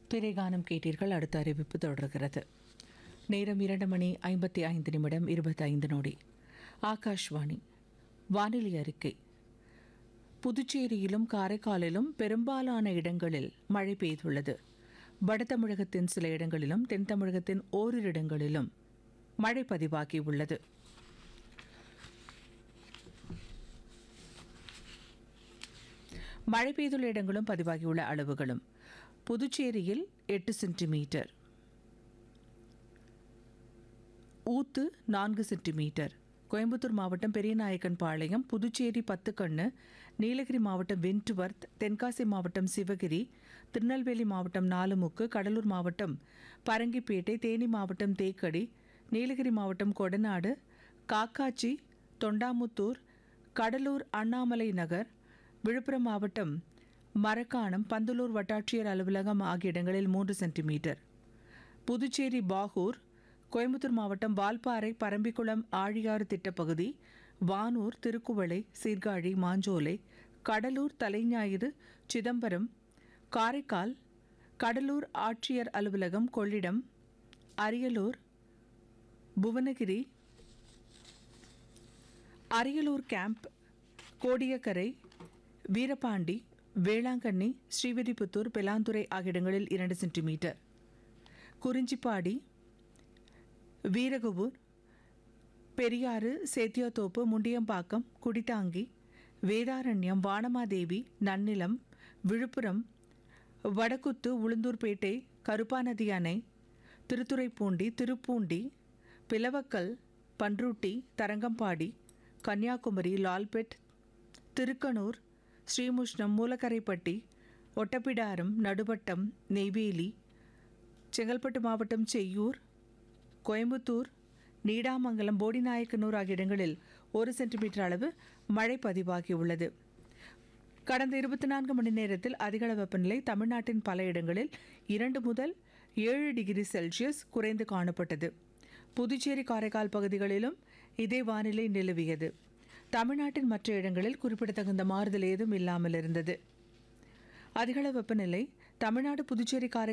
திரைகானம் கேட்டீர்கள் அடுத்த அறிவிப்பு தொடர்கிறது நேரம் இரண்டு மணி ஐம்பத்தி ஐந்து நிமிடம் இருபத்தைந்து நொடி ஆகாஷ்வாணி வானிலை அறிக்கை புதுச்சேரியிலும் காரைக்காலிலும் பெரும்பாலான இடங்களில் மழை பெய்துள்ளது வட தமிழகத்தின் சில இடங்களிலும் தென் தமிழகத்தின் ஓரிரு இடங்களிலும் மழை பதிவாகியுள்ளது மழை பெய்துள்ள இடங்களும் பதிவாகியுள்ள அளவுகளும் புதுச்சேரியில் எட்டு சென்டிமீட்டர் ஊத்து நான்கு சென்டிமீட்டர் கோயம்புத்தூர் மாவட்டம் பெரியநாயக்கன் பாளையம் புதுச்சேரி பத்துக்கண்ணு நீலகிரி மாவட்டம் வென்ட்வர்த் தென்காசி மாவட்டம் சிவகிரி திருநெல்வேலி மாவட்டம் நாலுமுக்கு கடலூர் மாவட்டம் பரங்கிப்பேட்டை தேனி மாவட்டம் தேக்கடி நீலகிரி மாவட்டம் கொடநாடு காக்காச்சி தொண்டாமுத்தூர் கடலூர் அண்ணாமலை நகர் விழுப்புரம் மாவட்டம் மரக்காணம் பந்தலூர் வட்டாட்சியர் அலுவலகம் ஆகிய இடங்களில் மூன்று சென்டிமீட்டர் புதுச்சேரி பாகூர் கோயம்புத்தூர் மாவட்டம் வால்பாறை பரம்பிக்குளம் ஆழியாறு திட்டப்பகுதி வானூர் திருக்குவளை சீர்காழி மாஞ்சோலை கடலூர் தலைஞாயிறு சிதம்பரம் காரைக்கால் கடலூர் ஆட்சியர் அலுவலகம் கொள்ளிடம் அரியலூர் புவனகிரி அரியலூர் கேம்ப் கோடியக்கரை வீரபாண்டி வேளாங்கண்ணி ஸ்ரீவில்லிபுத்தூர் பெலாந்துறை ஆகிய இடங்களில் இரண்டு சென்டிமீட்டர் குறிஞ்சிப்பாடி வீரகுபூர் பெரியாறு சேத்தியாத்தோப்பு முண்டியம்பாக்கம் குடித்தாங்கி வேதாரண்யம் வானமாதேவி நன்னிலம் விழுப்புரம் வடக்குத்து உளுந்தூர்பேட்டை கருப்பாநதி அணை திருத்துறைப்பூண்டி திருப்பூண்டி பிளவக்கல் பன்ருட்டி தரங்கம்பாடி கன்னியாகுமரி லால்பெட் திருக்கனூர் ஸ்ரீமுஷ்ணம் மூலக்கரைப்பட்டி ஒட்டப்பிடாரம் நடுவட்டம் நெய்வேலி செங்கல்பட்டு மாவட்டம் செய்யூர் கோயம்புத்தூர் நீடாமங்கலம் போடிநாயக்கனூர் ஆகிய இடங்களில் ஒரு சென்டிமீட்டர் அளவு மழை பதிவாகியுள்ளது கடந்த இருபத்தி நான்கு மணி நேரத்தில் அதிகள வெப்பநிலை தமிழ்நாட்டின் பல இடங்களில் இரண்டு முதல் ஏழு டிகிரி செல்சியஸ் குறைந்து காணப்பட்டது புதுச்சேரி காரைக்கால் பகுதிகளிலும் இதே வானிலை நிலவியது தமிழ்நாட்டின் மற்ற இடங்களில் குறிப்பிடத்தகுந்த மாறுதல் ஏதும் இல்லாமல் இருந்தது அதிகள வெப்பநிலை தமிழ்நாடு புதுச்சேரி காரைக்கால்